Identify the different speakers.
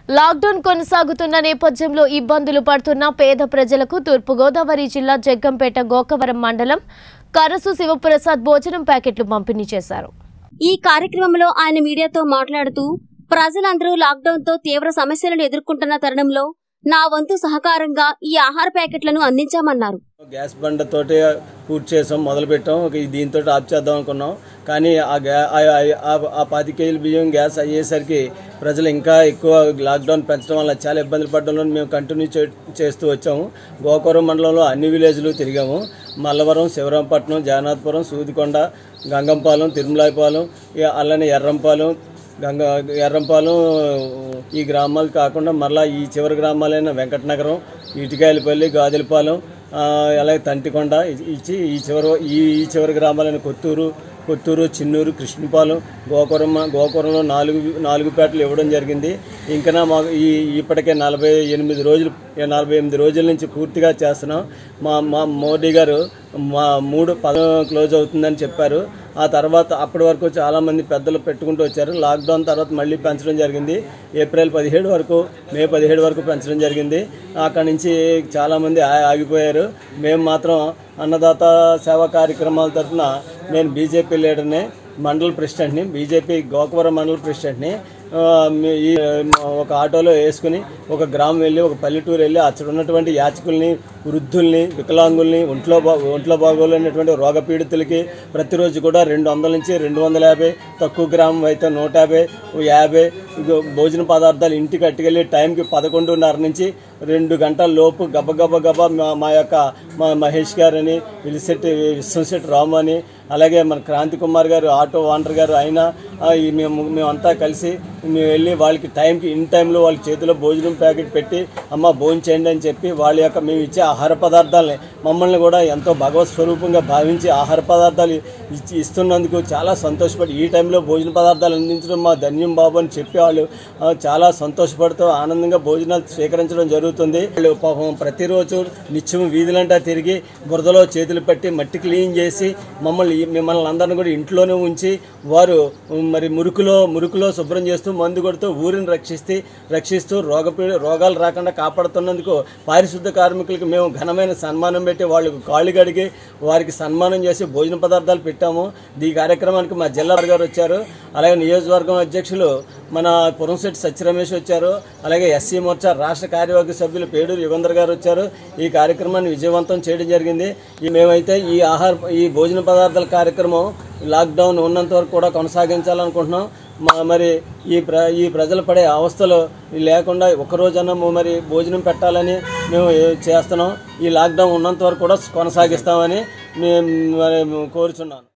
Speaker 1: lockdown కొనసాగుతున్న నేపథ్యంలో ఇబ్బందులు పడుతున్న పేద ప్రజలకు తూర్పుగోదావరి జిల్లా జగ్గంపేట గోకవరం మండలం కరసు శివప్రసాద్ భోజనం ప్యాకెట్లు పంపిణీ చేశారు
Speaker 2: ఈ కార్యక్రమంలో ఆయన మీడియాతో మాట్లాడుతూ ప్రజలందరూ లాక్డౌన్ తో తీవ్ర సమస్యలను ఎదుర్కొంటున్న తరుణంలో నా వంతు సహకారంగా ఈ ఆహార ప్యాకెట్లను అందించామన్నారు
Speaker 3: గ్యాస్ బండతోటి పూర్తి చేసాం మొదలు పెట్టాం ఒక దీంతో ఆఫ్ చేద్దాం అనుకున్నాం కానీ ఆ గ్యా ఆ- ఆ- ఆ- ఆ పాతి కేజీల బియ్యం గ్యాస్ అయ్యేసరికి ప్రజలు ఇంకా ఎక్కువ లాక్డౌన్ పెంచడం వల్ల చాలా ఇబ్బందులు పడడంలో మేము కంటిన్యూ చే- చేస్తూ వచ్చాము గోకవరం మండలంలో అన్ని విలేజ్లు తిరిగాము మల్లవరం శివరాంపట్నం జగన్నాథపురం సూదికొండ గంగంపాలెం తిరుమలాయపాలెం ఇక అలానే ఎర్రంపాలెం గంగ ఎర్రంపాలెం ఈ గ్రామాలు కాకుండా మరలా ఈ చివరి గ్రామాలైన వెంకటనగరం ఇటుకాయలపల్లి గాజులపాలెం ఆ, అలాగే తంటికొండ ఇ- ఇచ్చి ఈ చివరి ఈ ఈ చివరి గ్రామాలైన కొత్తూరు కొత్తూరు చిన్నూరు కృష్ణపాలెం గోకురం గోకురంలో నాలుగు నాలుగు పేటలు ఇవ్వడం జరిగింది ఇంకా మాకు ఈ ఇప్పటికే నలభై ఎనిమిది రోజులు నలభై ఎనిమిది రోజుల నుంచి పూర్తిగా చేస్తున్నాం మా మా మోడీ గారు మా మూడు పద క్లోజ్ అవుతుందని చెప్పారు ఆ తర్వాత అప్పటి వరకు చాలామంది పెద్దలు పెట్టుకుంటూ వచ్చారు లాక్డౌన్ తర్వాత మళ్ళీ పెంచడం జరిగింది ఏప్రిల్ పదిహేడు వరకు మే పదిహేడు వరకు పెంచడం జరిగింది అక్కడి నుంచి చాలామంది ఆ- ఆగిపోయారు మేము మాత్రం అన్నదాత సేవా కార్యక్రమాల తరఫున నేను బీజేపీ లీడర్ని మండల ప్రెసిడెంట్ని బీజేపీ గోకవరం మండల ప్రెసిడెంట్ని ఆ, మీ- ఈ ఒక ఆటోలో వేసుకుని ఒక గ్రామం వెళ్ళి ఒక పల్లెటూరు వెళ్ళి అక్కడ ఉన్నటువంటి యాచకుల్ని వృద్ధుల్ని వికలాంగుల్ని ఒంట్లో బా ఒంట్లో బాగోలేనటువంటి రోగ పీడితులకి ప్రతిరోజు కూడా రెండు వందల నుంచి రెండు వందల యాభై తక్కువ గ్రామం అయితే నూట యాభై యాభై ఇగో భోజన పదార్థాలు ఇంటికి అట్టుకెళ్ళి టైంకి పదకొండున్నర నుంచి రెండు గంటల లోపు గబ గబ గబ మా మా యొక్క మా మహేష్ గారని విలిశెట్టి విశ్వంశెట్టి రాము అని అలాగే మన క్రాంతి కుమార్ గారు ఆటో ఓనర్ గారు ఆయన ఆ, ఈ మేము మేమంతా కలిసి మేము వెళ్ళి వాళ్ళకి టైంకి ఇన్ టైంలో వాళ్ళ చేతిలో భోజనం ప్యాకెట్ పెట్టి అమ్మ భోజనం చేయండి అని చెప్పి వాళ్ళ యొక్క మేము ఇచ్చే ఆహార పదార్థాలని మమ్మల్ని కూడా ఎంతో భగవత్ స్వరూపంగా భావించి ఆహార పదార్థాలు ఇచ్చి ఇస్తున్నందుకు చాలా సంతోషపడి ఈ టైంలో భోజన పదార్థాలు అందించడం మా ధన్యం బాబు అని చెప్పేవాళ్ళు ఆ, చాలా సంతోషపడుతూ ఆనందంగా భోజనాలు స్వీకరించడం జరుగుతుంది వాళ్ళు పాపం ప్రతిరోజు నిత్యం వీధులంటా తిరిగి బురదలో చేతులు పెట్టి మట్టి క్లీన్ చేసి మమ్మల్ని మిమ్మల్ని అందరిని కూడా ఇంట్లోనే ఉంచి వారు ఉమ్, మరి మురుకులో మురుకులో శుభ్రం చేస్తూ మందు కొడుతూ ఊరిని రక్షిస్తే రక్షిస్తూ రోగ రోగాలు రాకుండా కాపాడుతున్నందుకు పారిశుద్ధ కార్మికులకు మేము ఘనమైన సన్మానం పెట్టి వాళ్ళకు కాళ్ళు కడిగి వారికి సన్మానం చేసి భోజన పదార్థాలు పెట్టాము ఈ కార్యక్రమానికి మా జిల్లా గారు వచ్చారు అలాగే నియోజకవర్గం అధ్యక్షులు మన పురంశెట్టి సత్యరమేష్ వచ్చారు అలాగే ఎస్సీ మోర్చా రాష్ట్ర కార్యవర్గ సభ్యులు పేడూరు యుగంధర్ గారు వచ్చారు ఈ కార్యక్రమాన్ని విజయవంతం చేయడం జరిగింది ఈ మేమైతే ఈ ఆహార ఈ భోజన పదార్థాల కార్యక్రమం లాక్డౌన్ ఉన్నంత వరకు కూడా కొనసాగించాలనుకుంటున్నాం మా మరి ఈ ప్ర ఈ ప్రజలు పడే అవస్థలు లేకుండా ఒక్కరోజన్నా మరి భోజనం పెట్టాలని మేము చేస్తున్నాం ఈ లాక్డౌన్ ఉన్నంత వరకు కూడా కొనసాగిస్తామని మేము మరి కోరుచున్నాను